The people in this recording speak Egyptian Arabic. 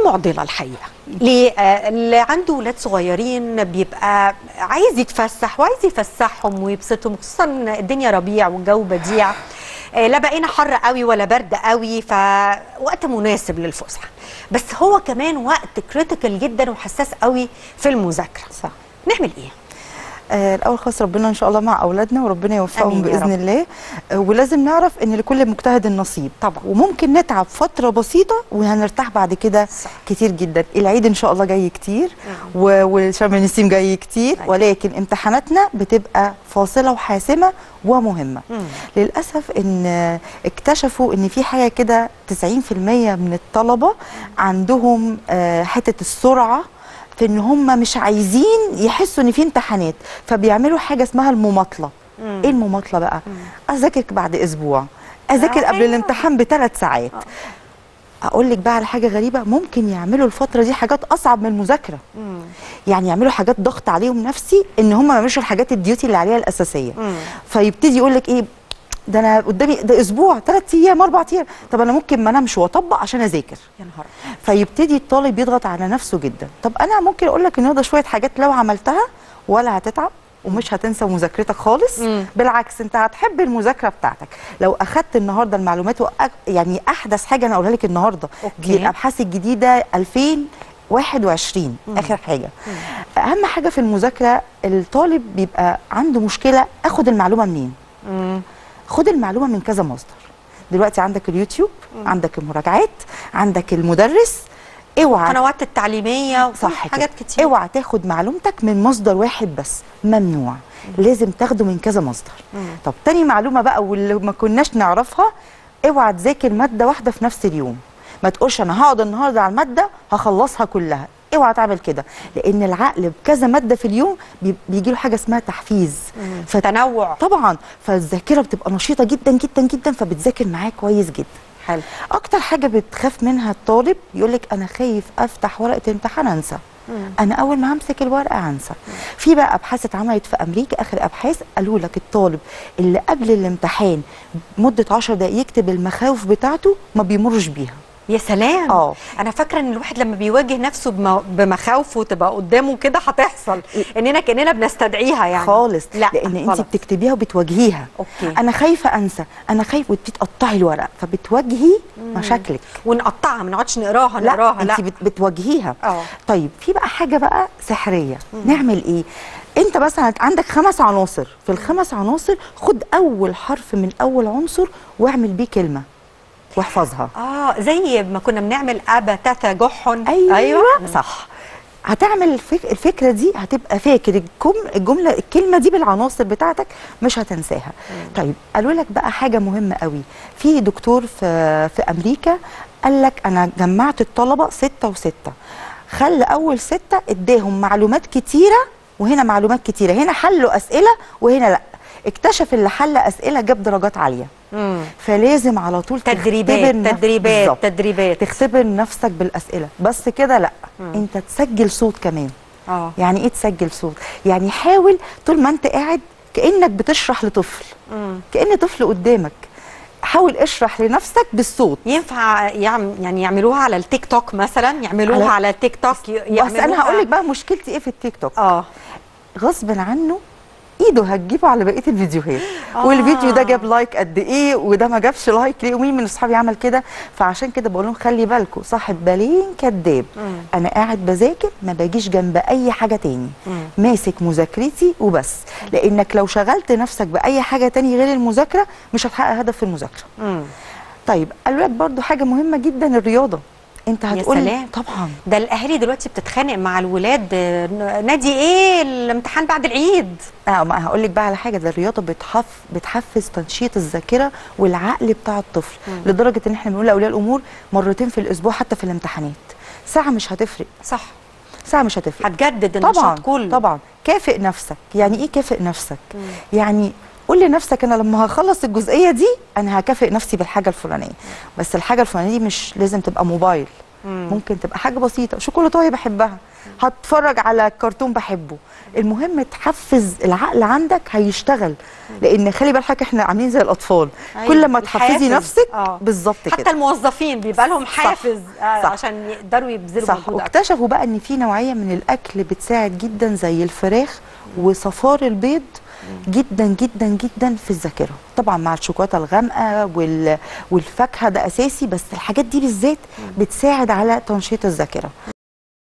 معضله الحقيقه ليه آه، اللي عنده ولاد صغيرين بيبقى عايز يتفسح وعايز يفسحهم ويبسطهم خصوصا الدنيا ربيع والجو بديع آه، لا بقينا حر قوي ولا برد قوي فوقت مناسب للفسحه بس هو كمان وقت كريتيكال جدا وحساس قوي في المذاكره صح نعمل ايه آه، الاول خالص ربنا ان شاء الله مع اولادنا وربنا يوفقهم آمين يا باذن رب. الله آه، ولازم نعرف ان لكل مجتهد نصيب طبعا. وممكن نتعب فتره بسيطه وهنرتاح بعد كده صح. كتير جدا العيد ان شاء الله جاي كتير نعم. و- وشم النسيم جاي كتير أيوة. ولكن امتحاناتنا بتبقى فاصله وحاسمه ومهمه مم. للاسف ان آه، اكتشفوا ان في حاجه كده 90% من الطلبه عندهم آه، حته السرعه في ان هم مش عايزين يحسوا ان في امتحانات فبيعملوا حاجه اسمها المماطله مم. ايه المماطله بقى اذاكر بعد اسبوع اذاكر قبل أيوة. الامتحان بثلاث ساعات اقول لك بقى على حاجه غريبه ممكن يعملوا الفتره دي حاجات اصعب من المذاكره مم. يعني يعملوا حاجات ضغط عليهم نفسي ان هم ما يعملوش الحاجات الديوتي اللي عليها الاساسيه مم. فيبتدي يقول لك ايه ده انا قدامي ده اسبوع ثلاث ايام اربع ايام طب انا ممكن ما انامش واطبق عشان اذاكر يا نهار فيبتدي الطالب يضغط على نفسه جدا طب انا ممكن اقول لك النهارده شويه حاجات لو عملتها ولا هتتعب ومش هتنسى مذاكرتك خالص مم. بالعكس انت هتحب المذاكره بتاعتك لو اخدت النهارده المعلومات وأك... يعني احدث حاجه انا اقولها لك النهارده أوكي. دي الابحاث الجديده 2021 اخر حاجه اهم حاجه في المذاكره الطالب بيبقى عنده مشكله اخد المعلومه منين مم. خد المعلومه من كذا مصدر دلوقتي عندك اليوتيوب عندك المراجعات عندك المدرس اوعى القنوات التعليميه صح حاجات كده. كتير اوعى تاخد معلومتك من مصدر واحد بس ممنوع لازم تاخده من كذا مصدر مم. طب تاني معلومه بقى واللي ما كناش نعرفها اوعى تذاكر ماده واحده في نفس اليوم ما تقولش انا هقعد النهارده على الماده هخلصها كلها اوعى تعمل كده لان العقل بكذا ماده في اليوم بي- بيجي له حاجه اسمها تحفيز فت- تنوع طبعا فالذاكره بتبقى نشيطه جدا جدا جدا فبتذاكر معاه كويس جدا حلو اكتر حاجه بتخاف منها الطالب يقول لك انا خايف افتح ورقه امتحان انسى انا اول ما همسك الورقه هنسى في بقى ابحاث اتعملت في امريكا اخر ابحاث قالوا لك الطالب اللي قبل الامتحان مده 10 دقائق يكتب المخاوف بتاعته ما بيمرش بيها يا سلام اه. انا فاكره ان الواحد لما بيواجه نفسه بم- بمخاوفه تبقى قدامه كده هتحصل اننا كاننا بنستدعيها يعني خالص لا لان انت خالص. بتكتبيها وبتواجهيها أوكي. انا خايفه انسى انا خايف وبتقطعي الورق فبتواجهي مشاكلك ونقطعها ما نقعدش نقراها لا نقراها لا انت بت- بتواجهيها اه. طيب في بقى حاجه بقى سحريه نعمل ايه انت مثلا عندك خمس عناصر في الخمس عناصر خد اول حرف من اول عنصر واعمل بيه كلمه واحفظها اه زي ما كنا بنعمل ابا تاتا جحن ايوه, أيوة. صح هتعمل الفك... الفكره دي هتبقى فاكر الجمله الجمله الكلمه دي بالعناصر بتاعتك مش هتنساها طيب قالوا لك بقى حاجه مهمه قوي في دكتور في في امريكا قال لك انا جمعت الطلبه ستة وستة خلى اول ستة اداهم معلومات كتيره وهنا معلومات كتيره هنا حلوا اسئله وهنا لا اكتشف اللي حل اسئله جاب درجات عاليه مم. فلازم على طول تدريبات تختبر نف- تدريبات بالظبط. تدريبات تختبر نفسك بالاسئله بس كده لا انت تسجل صوت كمان اه يعني ايه تسجل صوت يعني حاول طول ما انت قاعد كانك بتشرح لطفل مم. كان طفل قدامك حاول اشرح لنفسك بالصوت ينفع يعم يعني يعملوها على التيك توك مثلا يعملوها على- على, التيك توك ي- بس انا يعملوها- هقول لك بقى مشكلتي ايه في التيك توك اه غصب عنه ايده هتجيبه على بقيه الفيديوهات آه. آه. والفيديو ده جاب لايك قد ايه وده ما جابش لايك ليه ومين من اصحابي عمل كده فعشان كده بقول لهم خلي بالكم صاحب بالين كذاب مم. انا قاعد بذاكر ما باجيش جنب اي حاجه تاني مم. ماسك مذاكرتي وبس لانك لو شغلت نفسك باي حاجه تاني غير المذاكره مش هتحقق هدف في المذاكره مم. طيب قالوا لك برضو حاجه مهمه جدا الرياضه انت يا هتقول سلام. طبعا ده الاهالي دلوقتي بتتخانق مع الولاد آه، ن- نادي ايه الامتحان بعد العيد اه ما هقول لك بقى على حاجه ده الرياضه بتحف بتحفز تنشيط الذاكره والعقل بتاع الطفل لدرجه ان احنا بنقول لاولياء الامور مرتين في الاسبوع حتى في الامتحانات ساعه مش هتفرق صح ساعه مش هتفرق هتجدد طبعا النشاط كله طبعا كافئ نفسك يعني ايه كافئ نفسك يعني قول لنفسك انا لما هخلص الجزئيه دي انا هكافئ نفسي بالحاجه الفلانيه بس الحاجه الفلانيه دي مش لازم تبقى موبايل ممكن تبقى حاجه بسيطه شوكولاتايه بحبها هتفرج على كرتون بحبه المهم تحفز العقل عندك هيشتغل لان خلي بالك احنا عاملين زي الاطفال أيوة، كل ما تحفزي الحافز. نفسك آه. بالظبط حتى كده الموظفين بيبقى لهم صح، حافز آه صح. عشان يقدروا يبذلوا صح مجهود أكتر. واكتشفوا بقى ان في نوعيه من الاكل بتساعد جدا زي الفراخ وصفار البيض جدا جدا جدا في الذاكره طبعا مع الشوكولاته الغامقه وال... والفاكهه ده اساسي بس الحاجات دي بالذات بتساعد على تنشيط الذاكره